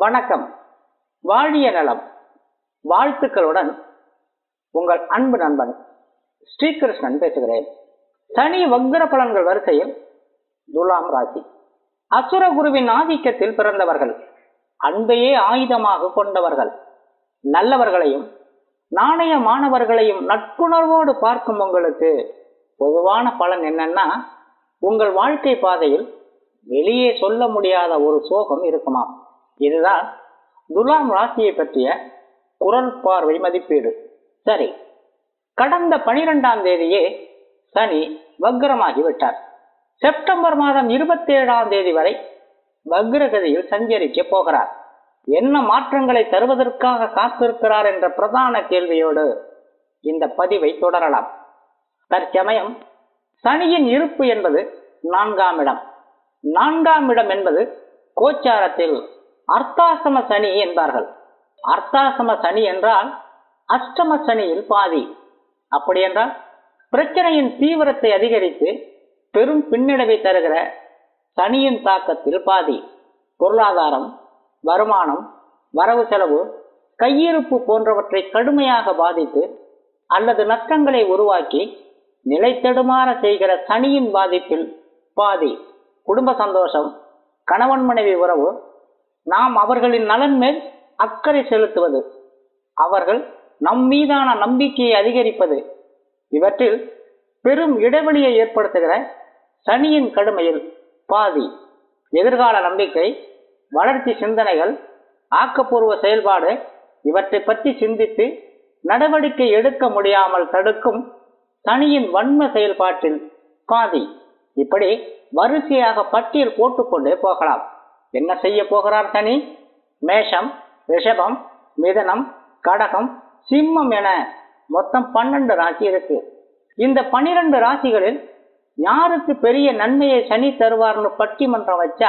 வணக்கம் வாழிய நலம் வாழ்த்துக்களுடன் உங்கள் அன்பு நண்பன் ஸ்ரீகிருஷ்ணன் பேசுகிறேன் சனி வக்ர பலன்கள் வரிசையில் துலாம் ராசி அசுர குருவின் ஆதிக்கத்தில் பிறந்தவர்கள் அன்பையே ஆயுதமாக கொண்டவர்கள் நல்லவர்களையும் நாணயமானவர்களையும் நட்புணர்வோடு பார்க்கும் உங்களுக்கு பொதுவான பலன் என்னன்னா உங்கள் வாழ்க்கை பாதையில் வெளியே சொல்ல முடியாத ஒரு சோகம் இருக்குமாம் இதுதான் துலாம் ராசியை பற்றிய குரல் பார்வை மதிப்பீடு சரி கடந்த பனிரெண்டாம் தேதியே சனி வக்ரமாகி விட்டார் செப்டம்பர் மாதம் இருபத்தி ஏழாம் தேதி வரை வக்ரகதியில் சஞ்சரிக்க போகிறார் என்ன மாற்றங்களை தருவதற்காக காத்திருக்கிறார் என்ற பிரதான கேள்வியோடு இந்த பதிவை தொடரலாம் தற்சமயம் சனியின் இருப்பு என்பது நான்காம் இடம் நான்காம் இடம் என்பது கோச்சாரத்தில் அர்த்தாசம சனி என்பார்கள் அர்த்தாசம சனி என்றால் அஷ்டம சனியில் பாதி அப்படி என்றால் பிரச்சனையின் தீவிரத்தை அதிகரித்து பெரும் பின்னடைவை தருகிற சனியின் தாக்கத்தில் பாதி பொருளாதாரம் வருமானம் வரவு செலவு கையிருப்பு போன்றவற்றை கடுமையாக பாதித்து அல்லது நஷ்டங்களை உருவாக்கி நிலைத்தடுமாற செய்கிற சனியின் பாதிப்பில் பாதி குடும்ப சந்தோஷம் கணவன் மனைவி உறவு நாம் அவர்களின் நலன் மேல் அக்கறை செலுத்துவது அவர்கள் நம் மீதான நம்பிக்கையை அதிகரிப்பது இவற்றில் பெரும் இடைவெளியை ஏற்படுத்துகிற சனியின் கடுமையில் பாதி எதிர்கால நம்பிக்கை வளர்ச்சி சிந்தனைகள் ஆக்கப்பூர்வ செயல்பாடு இவற்றை பற்றி சிந்தித்து நடவடிக்கை எடுக்க முடியாமல் தடுக்கும் சனியின் வன்ம செயல்பாட்டில் பாதி இப்படி வரிசையாக பட்டியல் போட்டுக்கொண்டே போகலாம் என்ன செய்ய போகிறார் சனி மேஷம் ரிஷபம் மிதனம் கடகம் சிம்மம் என மொத்தம் பன்னெண்டு ராசி இருக்கு இந்த பன்னிரண்டு ராசிகளில் யாருக்கு பெரிய நன்மையை சனி தருவார்னு பட்டிமன்றம் வச்சா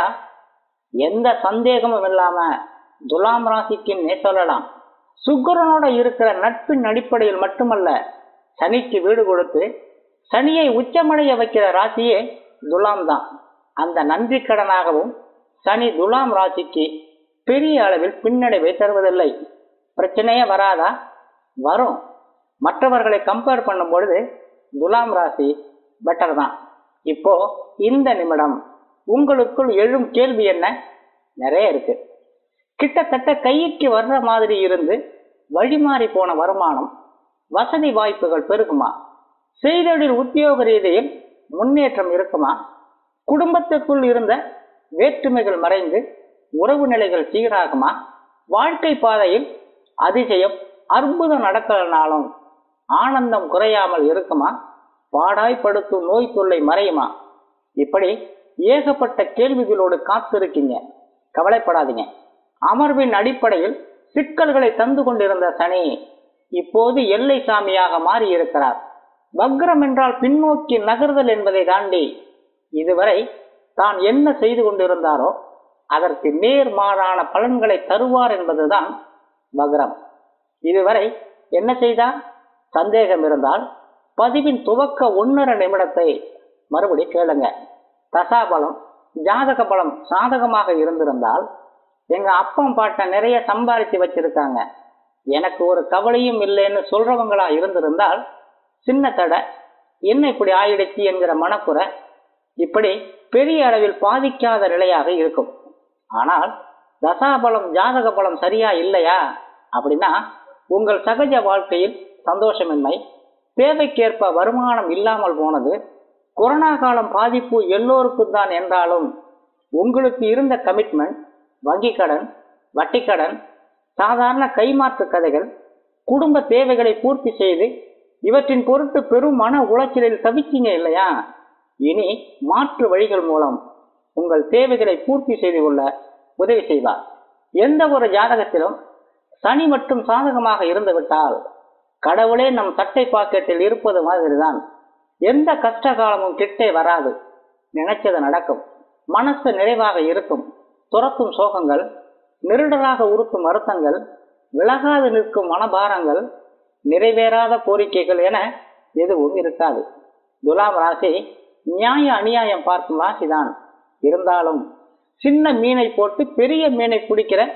எந்த சந்தேகமும் இல்லாம துலாம் ராசிக்குன்னே சொல்லலாம் சுக்கரனோட இருக்கிற நட்பின் அடிப்படையில் மட்டுமல்ல சனிக்கு வீடு கொடுத்து சனியை உச்சமடைய வைக்கிற ராசியே துலாம் தான் அந்த நன்றி கடனாகவும் சனி துலாம் ராசிக்கு பெரிய அளவில் பின்னடைவை தருவதில்லை பிரச்சனையே வராதா வரும் மற்றவர்களை கம்பேர் பண்ணும் பொழுது துலாம் ராசி பெட்டர் தான் இப்போ இந்த நிமிடம் உங்களுக்குள் எழும் கேள்வி என்ன நிறைய இருக்கு கிட்டத்தட்ட கைக்கு வர்ற மாதிரி இருந்து வழிமாறி போன வருமானம் வசதி வாய்ப்புகள் பெருகுமா செய்தொழில் உத்தியோக ரீதியில் முன்னேற்றம் இருக்குமா குடும்பத்துக்குள் இருந்த வேற்றுமைகள் மறைந்து உறவு நிலைகள் சீராகுமா வாழ்க்கை பாதையில் அதிசயம் அற்புதம் நடக்கலனாலும் ஆனந்தம் குறையாமல் இருக்குமா பாடாய்படுத்தும் நோய் தொல்லை மறையுமா இப்படி ஏகப்பட்ட கேள்விகளோடு காத்திருக்கீங்க கவலைப்படாதீங்க அமர்வின் அடிப்படையில் சிக்கல்களை தந்து கொண்டிருந்த சனி இப்போது எல்லை சாமியாக மாறி இருக்கிறார் வக்ரம் என்றால் பின்னோக்கி நகர்தல் என்பதை தாண்டி இதுவரை தான் என்ன செய்து கொண்டிருந்தாரோ அதற்கு நேர்மாறான பலன்களை தருவார் என்பதுதான் வக்ரம் இதுவரை என்ன செய்தார் சந்தேகம் இருந்தால் பதிவின் துவக்க ஒன்னரை நிமிடத்தை மறுபடி கேளுங்க தசாபலம் ஜாதக பலம் சாதகமாக இருந்திருந்தால் எங்க அப்பம் பாட்டை நிறைய சம்பாதிச்சு வச்சிருக்காங்க எனக்கு ஒரு கவலையும் இல்லைன்னு சொல்றவங்களா இருந்திருந்தால் சின்ன தடை என்ன இப்படி ஆயிடுச்சு என்கிற மனக்குறை இப்படி பெரிய அளவில் பாதிக்காத நிலையாக இருக்கும் ஆனால் தசாபலம் ஜாதக பலம் சரியா இல்லையா அப்படின்னா உங்கள் சகஜ வாழ்க்கையில் சந்தோஷமின்மை தேவைக்கேற்ப வருமானம் இல்லாமல் போனது கொரோனா காலம் பாதிப்பு எல்லோருக்கும் தான் என்றாலும் உங்களுக்கு இருந்த கமிட்மெண்ட் வங்கி கடன் வட்டி கடன் சாதாரண கைமாற்று கதைகள் குடும்ப தேவைகளை பூர்த்தி செய்து இவற்றின் பொருட்டு பெரும் மன உளைச்சலில் தவிச்சிங்க இல்லையா இனி மாற்று வழிகள் மூலம் உங்கள் தேவைகளை பூர்த்தி செய்து கொள்ள உதவி செய்வார் எந்த ஒரு ஜாதகத்திலும் சனி மட்டும் சாதகமாக இருந்துவிட்டால் கடவுளே நம் சட்டை பாக்கெட்டில் இருப்பது மாதிரிதான் எந்த கஷ்ட காலமும் கிட்டே வராது நினைச்சது நடக்கும் மனசு நிறைவாக இருக்கும் துரத்தும் சோகங்கள் நெருடலாக உறுத்தும் வருத்தங்கள் விலகாது நிற்கும் மனபாரங்கள் நிறைவேறாத கோரிக்கைகள் என எதுவும் இருக்காது துலாம் ராசி நியாய அநியாயம் பார்க்கும் ராசிதான் இருந்தாலும் சின்ன மீனை போட்டு பெரிய மீனை பிடிக்கிற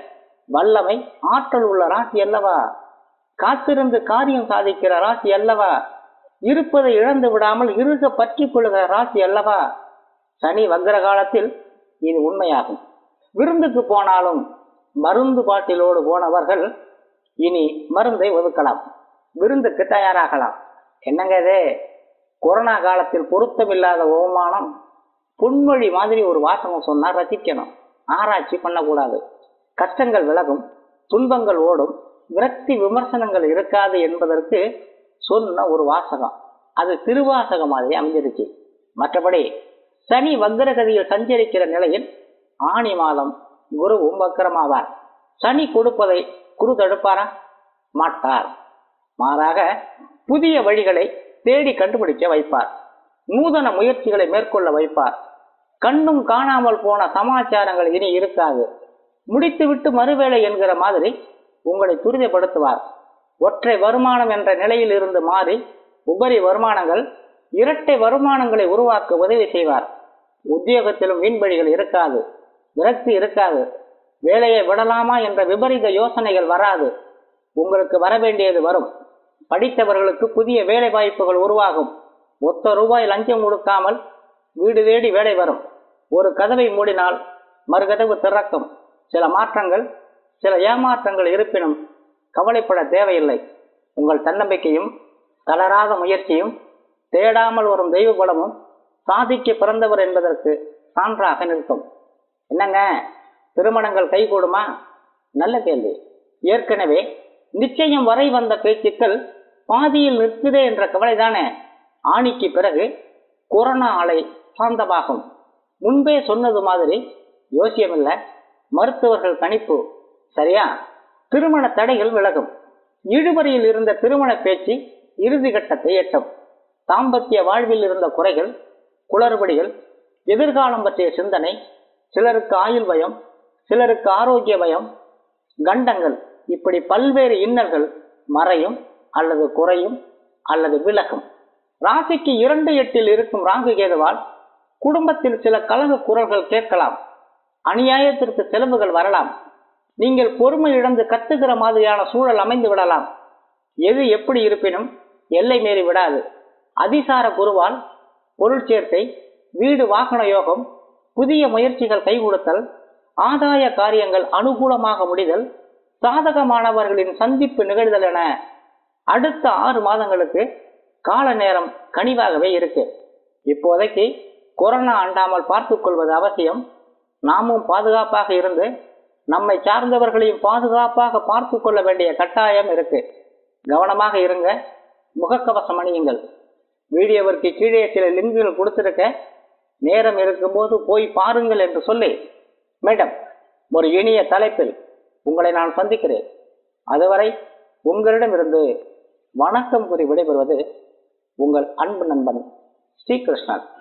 வல்லமை ஆற்றல் உள்ள ராசி அல்லவா காத்திருந்து காரியம் சாதிக்கிற ராசி அல்லவா இருப்பதை இழந்து விடாமல் இருக பற்றி கொள்ளுகிற ராசி அல்லவா சனி வக்கர காலத்தில் இது உண்மையாகும் விருந்துக்கு போனாலும் மருந்து பாட்டிலோடு போனவர்கள் இனி மருந்தை ஒதுக்கலாம் விருந்துக்கு தயாராகலாம் என்னங்க இது கொரோனா காலத்தில் பொருத்தமில்லாத அவமானம் பொன்மொழி மாதிரி ஒரு வாசகம் சொன்னா ரசிக்கணும் ஆராய்ச்சி பண்ணக்கூடாது கஷ்டங்கள் விலகும் துன்பங்கள் ஓடும் விரக்தி விமர்சனங்கள் இருக்காது என்பதற்கு சொன்ன ஒரு வாசகம் அது திருவாசகம் மாதிரி அமைஞ்சிருச்சு மற்றபடி சனி வக்ரகதியில் சஞ்சரிக்கிற நிலையில் ஆணி மாதம் குருவும் வக்கரமாவார் சனி கொடுப்பதை குரு தடுப்பாரா மாட்டார் மாறாக புதிய வழிகளை தேடி கண்டுபிடிக்க வைப்பார் நூதன முயற்சிகளை மேற்கொள்ள வைப்பார் கண்ணும் காணாமல் போன சமாச்சாரங்கள் இனி இருக்காது முடித்துவிட்டு மறுவேளை என்கிற மாதிரி உங்களை துரிதப்படுத்துவார் ஒற்றை வருமானம் என்ற நிலையில் இருந்து மாறி உபரி வருமானங்கள் இரட்டை வருமானங்களை உருவாக்க உதவி செய்வார் உத்தியோகத்திலும் வீண்வழிகள் இருக்காது விரக்தி இருக்காது வேலையை விடலாமா என்ற விபரீத யோசனைகள் வராது உங்களுக்கு வர வேண்டியது வரும் படித்தவர்களுக்கு புதிய வேலை வாய்ப்புகள் உருவாகும் ஒத்த ரூபாய் லஞ்சம் கொடுக்காமல் வீடு தேடி வேலை வரும் ஒரு கதவை மூடினால் மறுகதவு திறக்கும் சில மாற்றங்கள் சில ஏமாற்றங்கள் இருப்பினும் கவலைப்பட தேவையில்லை உங்கள் தன்னம்பிக்கையும் தளராத முயற்சியும் தேடாமல் வரும் தெய்வ பலமும் சாதிக்க பிறந்தவர் என்பதற்கு சான்றாக நிற்கும் என்னங்க திருமணங்கள் கைகூடுமா நல்ல கேள்வி ஏற்கனவே நிச்சயம் வரை வந்த பேச்சுக்கள் பாதியில் நிற்குதே என்ற கவலைதானே ஆணிக்கு பிறகு கொரோனா அலை சாந்தமாகும் முன்பே சொன்னது மாதிரி யோசியமில்ல மருத்துவர்கள் கணிப்பு சரியா திருமண தடைகள் விலகும் இழுபறியில் இருந்த திருமண பேச்சு இறுதி கட்டத்தை எட்டும் தாம்பத்திய வாழ்வில் இருந்த குறைகள் குளறுபடிகள் எதிர்காலம் பற்றிய சிந்தனை சிலருக்கு ஆயுள் பயம் சிலருக்கு ஆரோக்கிய பயம் கண்டங்கள் இப்படி பல்வேறு இன்னல்கள் மறையும் அல்லது குறையும் அல்லது விலகும் ராசிக்கு இரண்டு எட்டில் இருக்கும் ராகு கேதுவால் குடும்பத்தில் சில கலக குரல்கள் கேட்கலாம் அநியாயத்திற்கு செலவுகள் வரலாம் நீங்கள் பொறுமை இழந்து கத்துகிற மாதிரியான சூழல் அமைந்து விடலாம் எது எப்படி இருப்பினும் எல்லை மீறி விடாது அதிசார குருவால் பொருள் சேர்க்கை வீடு வாகன யோகம் புதிய முயற்சிகள் கைகொடுத்தல் ஆதாய காரியங்கள் அனுகூலமாக முடிதல் சாதகமானவர்களின் சந்திப்பு நிகழ்தல் என அடுத்த ஆறு மாதங்களுக்கு கால நேரம் கனிவாகவே இருக்கு இப்போதைக்கு கொரோனா அண்டாமல் பார்த்துக் கொள்வது அவசியம் நாமும் பாதுகாப்பாக இருந்து நம்மை சார்ந்தவர்களையும் பாதுகாப்பாக பார்த்து கொள்ள வேண்டிய கட்டாயம் இருக்கு கவனமாக இருங்க முகக்கவசம் அணியுங்கள் வீடியோவிற்கு கீழே சில லிங்குகள் கொடுத்திருக்க நேரம் இருக்கும்போது போய் பாருங்கள் என்று சொல்லி மேடம் ஒரு இனிய தலைப்பில் உங்களை நான் சந்திக்கிறேன் அதுவரை உங்களிடமிருந்து வணக்கம் கூறி விடைபெறுவது உங்கள் அன்பு நண்பன் ஸ்ரீகிருஷ்ணன்